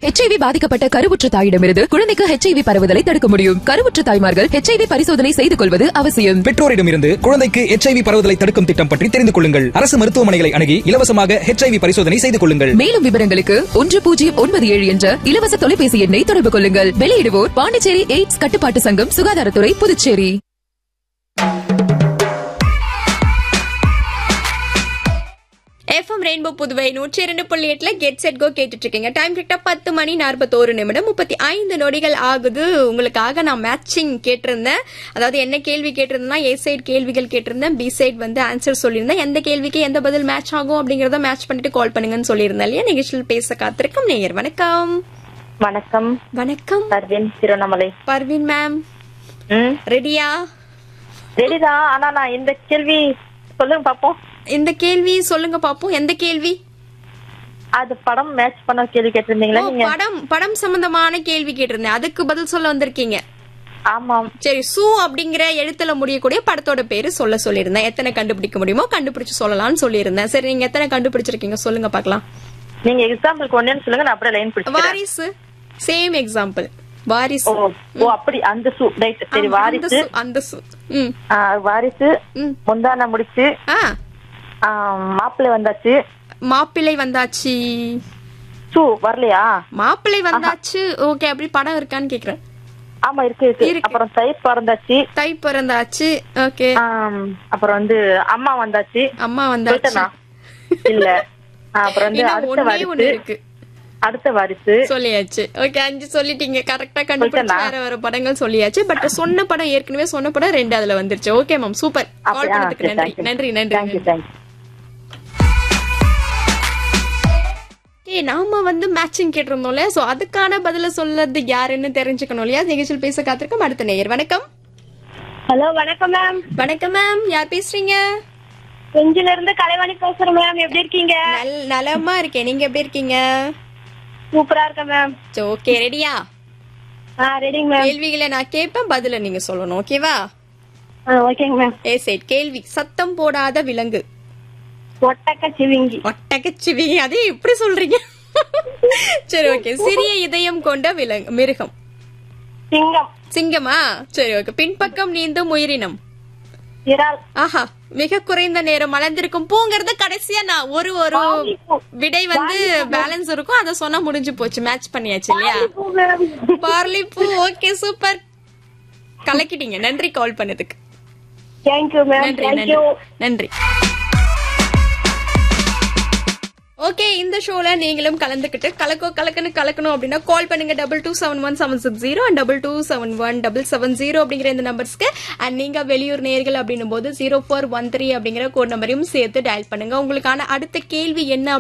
HIV பாதிக்கப்பட்ட கருவுற்ற தாயிடமிருந்து குழந்தைக்கு ஹெச்ஐவி பரவுதலை தடுக்க முடியும் கருவுற்ற தாய்மார்கள் ஹெச்ஐவி பரிசோதனை செய்து கொள்வது அவசியம் பெற்றோரிடமிருந்து குழந்தைக்கு எச்ஐவி பரவுதலை தடுக்கும் திட்டம் பற்றி தெரிந்து கொள்ளுங்கள் அரசு மருத்துவமனைகளை அணுகி இலவசமாக ஹெச்ஐவி பரிசோதனை செய்து கொள்ளுங்கள் மேலும் விவரங்களுக்கு ஒன்று பூஜ்ஜியம் ஒன்பது ஏழு என்ற இலவச தொலைபேசி எண்ணை தொடர்பு கொள்ளுங்கள் வெளியிடுவோர் பாண்டிச்சேரி எய்ட்ஸ் கட்டுப்பாட்டு சங்கம் சுகாதாரத்துறை புதுச்சேரி எஃப்எம் ரெயின்போ புதுவை நூற்றி இரண்டு புள்ளி எட்டுல கெட் செட் கோ கேட்டுட்டு இருக்கீங்க டைம் கரெக்டா பத்து மணி நாற்பத்தோரு நிமிடம் முப்பத்தி ஐந்து நொடிகள் ஆகுது உங்களுக்காக நான் மேட்சிங் கேட்டிருந்தேன் அதாவது என்ன கேள்வி கேட்டிருந்தேன்னா ஏ சைடு கேள்விகள் கேட்டிருந்தேன் பி சைடு வந்து ஆன்சர் சொல்லியிருந்தேன் எந்த கேள்விக்கு எந்த பதில் மேட்ச் ஆகும் அப்படிங்கறத மேட்ச் பண்ணிட்டு கால் பண்ணுங்கன்னு சொல்லியிருந்தேன் இல்லையா நிகழ்ச்சியில் பேச காத்திருக்கும் நேயர் வணக்கம் வணக்கம் வணக்கம் பர்வீன் திருவண்ணாமலை பர்வீன் மேம் ம் ரெடியா ரெடிதான் ஆனா நான் இந்த கேள்வி சொல்லுங்க பாப்போம் இந்த கேள்வி சொல்லுங்க பாப்போம் எந்த கேள்வி அது படம் மேட்ச் பண்ண கேள்வி கேட்டிருந்தீங்களா ஓ, நீங்க படம் படம் சம்பந்தமான கேள்வி கேட்டிருந்தேன் அதுக்கு பதில் சொல்ல வந்திருக்கீங்க ஆமாம் சரி சூ அப்படிங்கிற எழுத்துல முடியக்கூடிய படத்தோட பேரு சொல்ல சொல்லியிருந்தேன் எத்தனை கண்டுபிடிக்க முடியுமோ கண்டுபிடிச்சு சொல்லலாம்னு சொல்லியிருந்தேன் சரி நீங்க எத்தனை கண்டுபிடிச்சிருக்கீங்க சொல்லுங்க பார்க்கலாம் நீங்க எக்ஸாம்பிளுக்கு ஒன்னு சொல்லுங்க நான் அப்படியே லைன் பிடிச்சிக்கிறேன் வாரிசு சேம் எக்ஸாம்பிள் வாரிசு ஓ ஓ அப்படி அந்த சு ரைட் சரி ஆமா, அந்த வாரிசு சு, அந்த சு ம் ஆ, வாரிசு ம் முந்தான முடிச்சு ஆ ஆ, மாப்பிள்ளை வந்தாச்சு மாப்பிள்ளை வந்தாச்சு சு வரலையா மாப்பிள்ளை வந்தாச்சு ஓகே அப்படி படம் இருக்கான்னு கேக்குறேன் ஆமா இருக்கு இருக்கு இருக்கு. அப்புறம் தை பிறந்தாச்சு தை பிறந்தாச்சு ஓகே ஆம், அப்புறம் வந்து அம்மா வந்தாச்சு அம்மா வந்தாச்சு போயிட்டனா இல்ல ஆ, அப்புறம் வந்து இன்னும் அடுத்த ஒண்ணே ஒண்ணு வாரிசு இருக்கு அடுத்த வாரிசு சொல்லியாச்சு ஓகே அஞ்சு சொல்லிட்டீங்க கரெக்டா கண்டுபிடிச்சு சொல்லிட்டேனா? வேற வேற படங்கள் சொல்லியாச்சு பட் சொன்ன படம் ஏற்கனவே சொன்ன படம் ரெண்டு அதுல வந்துருச்சு ஓகே மேம் சூப்பர் கால் அப்படியா? பண்ணதுக்கு சரி, நன்றி thank you. நன்றி நன்றி தேங்க்யூ நன்றி. தேங்க்யூ ஏய் நாம வந்து மேட்சிங் கேட்டிருந்தோம்ல சோ அதுக்கான பதில சொல்லது யாருன்னு தெரிஞ்சுக்கணும் இல்லையா நிகழ்ச்சியில் பேச காத்திருக்கும் அடுத்த நேயர் வணக்கம் ஹலோ வணக்கம் மேம் வணக்கம் மேம் யார் பேசுறீங்க செஞ்சில இருந்து கலைவாணி பேசுறேன் மேம் எப்படி இருக்கீங்க நல் நலமா இருக்கேன் நீங்க எப்படி இருக்கீங்க சூப்பரா இருக்கேன் மேம் ஓகே ரெடியா ஆ ரெடிங்க மேம் கேள்விகளை நான் கேட்பேன் பதில நீங்க சொல்லணும் ஓகேவா ஆ ஓகேங்க மேம் ஏ சைட் கேள்வி சத்தம் போடாத விலங்கு ஒட்டக்க சிவிங்கி ஒட்டகச்சிவி அதே எப்படி சொல்றீங்க சரி ஓகே சிறிய இதயம் கொண்ட விலங்கு மிருகம் சிங்கம் சிங்கமா சரி ஓகே பின்பக்கம் நீந்தும் உயிரினம் இறால் ஆஹா மிக குறைந்த நேரம் மலர்ந்திருக்கும் பூங்கிறது கடைசியா நான் ஒரு ஒரு வாலிபூ. விடை வந்து பேலன்ஸ் இருக்கும் அத சொன்னா முடிஞ்சு போச்சு மேட்ச் பண்ணியாச்சு இல்லையா பூ மேம் பார்லி பூ ஓகே சூப்பர் கலக்கிட்டீங்க நன்றி கால் பண்ணதுக்கு தேங்க்யூ மேம் நன்றி நன்றி தேங்க்யூ நன்றி ஓகே இந்த ஷோல நீங்களும் கலந்துக்கிட்டு கலக்கோ கலக்குன்னு கலக்கணும் அப்படின்னா கால் பண்ணுங்க double two seven one seven six zero and double two seven one double seven zero அப்படிங்கிற இந்த நம்பர்ஸ்க்கு அண்ட் நீங்க வெளியூர் நேர்கள் அப்படின்னும் போது ஜீரோ ஃபோர் ஒன் த்ரீ அப்படிங்கிற கோட் நம்பரையும் சேர்த்து டயல் பண்ணுங்க உங்களுக்கான அடுத்த கேள்வி என்ன